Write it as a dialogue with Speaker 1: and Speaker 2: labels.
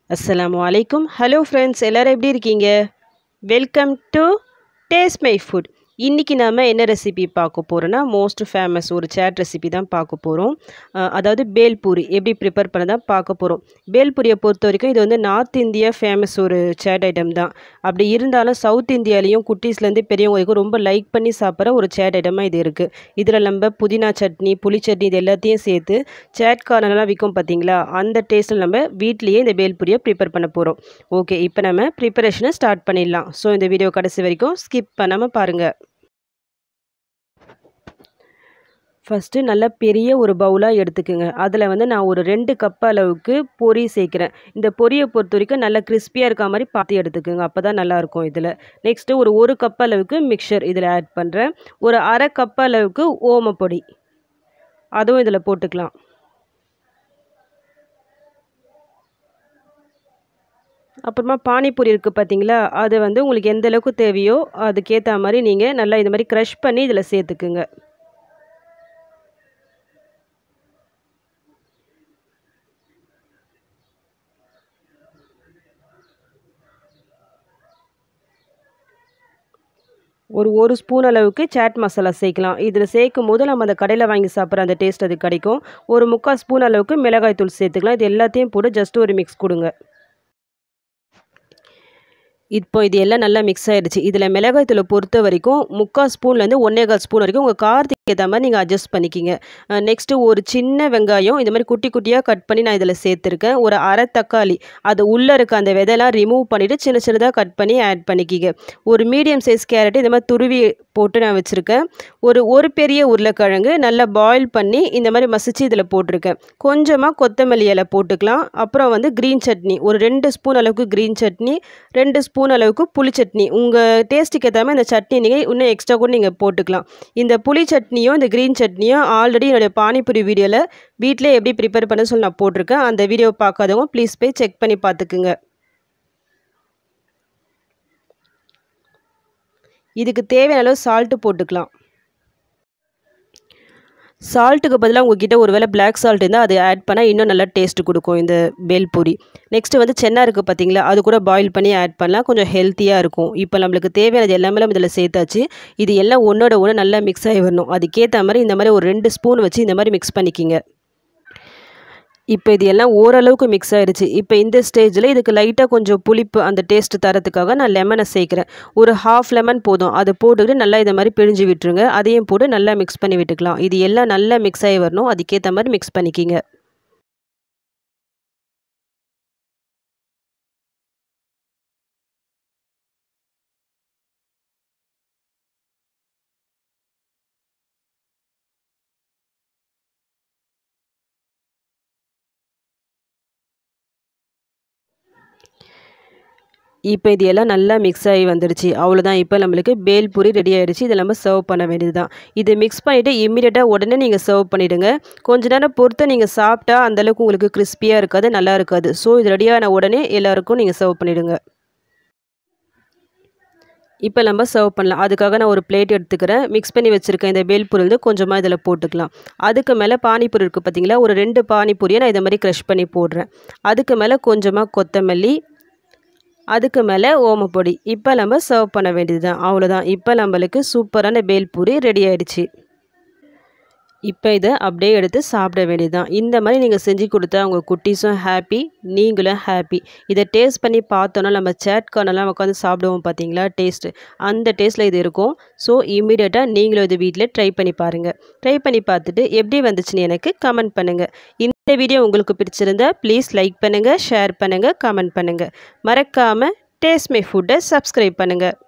Speaker 1: அஸ்ஸலாமு அலைக்கும் hello friends எல்லோரும் எப்படி இருக்கீங்க welcome to taste my food இன்றைக்கி நாம் என்ன ரெசிபி பார்க்க போகிறோன்னா மோஸ்ட் ஃபேமஸ் ஒரு சேட் ரெசிபி தான் பார்க்க போகிறோம் அதாவது பேல்பூரி எப்படி ப்ரிப்பேர் பண்ண தான் பார்க்க போகிறோம் பேல்பூரியை பொறுத்த வரைக்கும் இது வந்து நார்த் இந்தியா ஃபேமஸ் ஒரு சேட் ஐட்டம் தான் அப்படி இருந்தாலும் சவுத் இந்தியாலேயும் குட்டீஸ்லேருந்து பெரியவங்க வரைக்கும் ரொம்ப லைக் பண்ணி சாப்பிட்ற ஒரு சேட் ஐட்டமாக இது இருக்குது இதில் நம்ம புதினா சட்னி புளி சட்னி இது எல்லாத்தையும் சேர்த்து சேட் கார்னர்லாம் விற்கும் பார்த்தீங்களா அந்த டேஸ்ட்டில் நம்ம வீட்லேயே இந்த பேல்பூரியை ப்ரிப்பேர் பண்ண போகிறோம் ஓகே இப்போ நம்ம ப்ரிப்பரேஷனை ஸ்டார்ட் பண்ணிடலாம் ஸோ இந்த வீடியோ கடைசி வரைக்கும் ஸ்கிப் பண்ணாமல் பாருங்கள் ஃபஸ்ட்டு நல்லா பெரிய ஒரு பவுலாக எடுத்துக்கோங்க அதில் வந்து நான் ஒரு ரெண்டு கப் அளவுக்கு பொரி சேர்க்குறேன் இந்த பொரியை பொறுத்த வரைக்கும் நல்லா கிறிஸ்பியாக இருக்க மாதிரி பார்த்து எடுத்துக்கோங்க அப்போ தான் நல்லாயிருக்கும் இதில் நெக்ஸ்ட்டு ஒரு ஒரு கப் அளவுக்கு மிக்சர் இதில் ஆட் பண்ணுறேன் ஒரு அரை கப் அளவுக்கு ஓமப்பொடி அதுவும் இதில் போட்டுக்கலாம் அப்புறமா பானிபூரி இருக்குது பார்த்தீங்களா அது வந்து உங்களுக்கு எந்த அளவுக்கு தேவையோ அதுக்கேற்ற மாதிரி நீங்கள் நல்லா இந்த மாதிரி க்ரஷ் பண்ணி இதில் சேர்த்துக்குங்க ஒரு ஒரு ஸ்பூன் அளவுக்கு சாட் மசாலா சேர்க்கலாம் இதில் சேர்க்கும் போது நம்ம அந்த கடையில் வாங்கி சாப்பிட்ற அந்த டேஸ்ட் அது கிடைக்கும் ஒரு முக்கால் ஸ்பூன் அளவுக்கு மிளகாய் தூள் சேர்த்துக்கலாம் இது எல்லாத்தையும் போட்டு ஜஸ்ட் ஒரு மிக்ஸ் கொடுங்க இப்போ இது எல்லாம் நல்லா மிக்ஸ் ஆகிடுச்சு இதில் மிளகாய் தூளை பொறுத்த வரைக்கும் முக்கால் ஸ்பூன்லேருந்து ஒன்றே கால் ஸ்பூன் வரைக்கும் உங்கள் காரத்துக்கு ஏற்ற மாதிரி நீங்கள் அட்ஜஸ்ட் பண்ணிக்கிங்க நெக்ஸ்ட்டு ஒரு சின்ன வெங்காயம் இந்த மாதிரி குட்டி குட்டியாக கட் பண்ணி நான் இதில் சேர்த்துருக்கேன் ஒரு அரை தக்காளி அது உள்ளே இருக்க அந்த விதைலாம் ரிமூவ் பண்ணிவிட்டு சின்ன சின்னதாக கட் பண்ணி ஆட் பண்ணிக்கிங்க ஒரு மீடியம் சைஸ் கேரட் இந்த மாதிரி துருவி போட்டு நான் வச்சுருக்கேன் ஒரு ஒரு பெரிய உருளைக்கிழங்கு நல்லா பாயில் பண்ணி இந்த மாதிரி மசிச்சு இதில் போட்டிருக்கேன் கொஞ்சமாக கொத்தமல்லி இலை போட்டுக்கலாம் அப்புறம் வந்து க்ரீன் சட்னி ஒரு ரெண்டு ஸ்பூன் அளவுக்கு க்ரீன் சட்னி ரெண்டு ஸ்பூன் அளவுக்கு புளி சட்னி உங்கள் டேஸ்ட்டுக்கு ஏற்ற மாதிரி இந்த சட்னி நீங்கள் இன்னும் எக்ஸ்ட்ரா கூட நீங்கள் போட்டுக்கலாம் இந்த புளி சட்னியும் இந்த க்ரீன் சட்னியும் ஆல்ரெடி என்னுடைய பானிபூரி வீடியோவில் வீட்டிலே எப்படி ப்ரிப்பேர் பண்ண சொல்லி நான் போட்டிருக்கேன் அந்த வீடியோ பார்க்காதவங்க ப்ளீஸ் போய் செக் பண்ணி பார்த்துக்குங்க இதுக்கு தேவையான அளவு சால்ட்டு போட்டுக்கலாம் சால்ட்டுக்கு பதிலாக உங்ககிட்ட ஒரு வேளை பிளாக் சால்ட் இருந்தால் அது ஆட் பண்ணால் இன்னும் நல்லா டேஸ்ட் கொடுக்கும் இந்த பேல்பூரி நெக்ஸ்ட்டு வந்து சென்னா இருக்குது பார்த்தீங்களா அது கூட பாயில் பண்ணி ஆட் பண்ணலாம் கொஞ்சம் ஹெல்த்தியாக இருக்கும் இப்போ நம்மளுக்கு தேவையானது எல்லாமே நம்ம இதில் சேர்த்தாச்சு இது எல்லாம் ஒன்றோட ஒன்று நல்லா மிக்ஸ் ஆகி வரணும் அதுக்கேற்ற மாதிரி இந்த மாதிரி ஒரு ரெண்டு ஸ்பூன் வச்சு இந்த மாதிரி மிக்ஸ் பண்ணிக்கிங்க இப்போ இது எல்லாம் ஓரளவுக்கு மிக்ஸ் ஆகிடுச்சு இப்போ இந்த ஸ்டேஜில் இதுக்கு லைட்டாக கொஞ்சம் புளிப்பு அந்த டேஸ்ட்டு தரத்துக்காக நான் லெமனை சேர்க்குறேன் ஒரு ஹாஃப் லெமன் போதும் அதை போட்டுக்கிட்டு நல்லா இதை மாதிரி பிழிஞ்சு விட்டுருங்க அதையும் போட்டு நல்லா மிக்ஸ் பண்ணி விட்டுக்கலாம் இது எல்லாம் நல்லா மிக்ஸ் ஆகி வரணும் அதுக்கேற்ற மாதிரி மிக்ஸ் பண்ணிக்கிங்க இப்போ இது எல்லாம் நல்லா மிக்ஸ் ஆகி வந்துடுச்சு அவ்வளோதான் இப்போ நம்மளுக்கு பேல்பூரி ரெடி ஆகிடுச்சு இதை நம்ம சர்வ் பண்ண வேண்டியது தான் இதை மிக்ஸ் பண்ணிவிட்டு இம்மிடியட்டாக உடனே நீங்கள் சர்வ் பண்ணிவிடுங்க கொஞ்ச நேரம் பொறுத்து நீங்கள் சாப்பிட்டா அந்தளவுக்கு உங்களுக்கு கிறிஸ்பியாக இருக்காது நல்லா இருக்காது ஸோ இது ரெடியான உடனே எல்லாருக்கும் நீங்கள் சர்வ் பண்ணிவிடுங்க இப்போ நம்ம சர்வ் பண்ணலாம் அதுக்காக நான் ஒரு பிளேட் எடுத்துக்கிறேன் மிக்ஸ் பண்ணி வச்சுருக்கேன் இந்த பேல்பூரி வந்து கொஞ்சமாக இதில் போட்டுக்கலாம் அதுக்கு மேலே பானிபூரி இருக்குது பார்த்தீங்களா ஒரு ரெண்டு பானிபூரியை நான் இதை மாதிரி க்ரஷ் பண்ணி போடுறேன் அதுக்கு மேலே கொஞ்சமாக கொத்தமல்லி அதுக்கு மேலே ஓமப்பொடி இப்போ நம்ம சர்வ் பண்ண வேண்டியது தான் அவ்வளோதான் இப்போ நம்மளுக்கு சூப்பரான பேல்பூரி ரெடி ஆகிடுச்சு இப்போ இதை அப்படியே எடுத்து சாப்பிட வேண்டியது தான் இந்த மாதிரி நீங்கள் செஞ்சு கொடுத்தா உங்கள் குட்டீஸும் ஹாப்பி நீங்களும் ஹாப்பி இதை டேஸ்ட் பண்ணி பார்த்தோன்னா நம்ம சேட் கார்னெல்லாம் உட்காந்து சாப்பிடுவோம் பார்த்தீங்களா டேஸ்ட்டு அந்த டேஸ்ட்டில் இது இருக்கும் ஸோ இமீடியட்டாக நீங்களும் இது வீட்டில் ட்ரை பண்ணி பாருங்கள் ட்ரை பண்ணி பார்த்துட்டு எப்படி வந்துச்சுன்னு எனக்கு கமெண்ட் பண்ணுங்கள் இந்த வீடியோ உங்களுக்கு பிடிச்சிருந்தா ப்ளீஸ் லைக் பண்ணுங்கள் ஷேர் பண்ணுங்கள் கமெண்ட் பண்ணுங்கள் மறக்காமல் டேஸ்ட் மை ஃபுட்டை சப்ஸ்கிரைப் பண்ணுங்கள்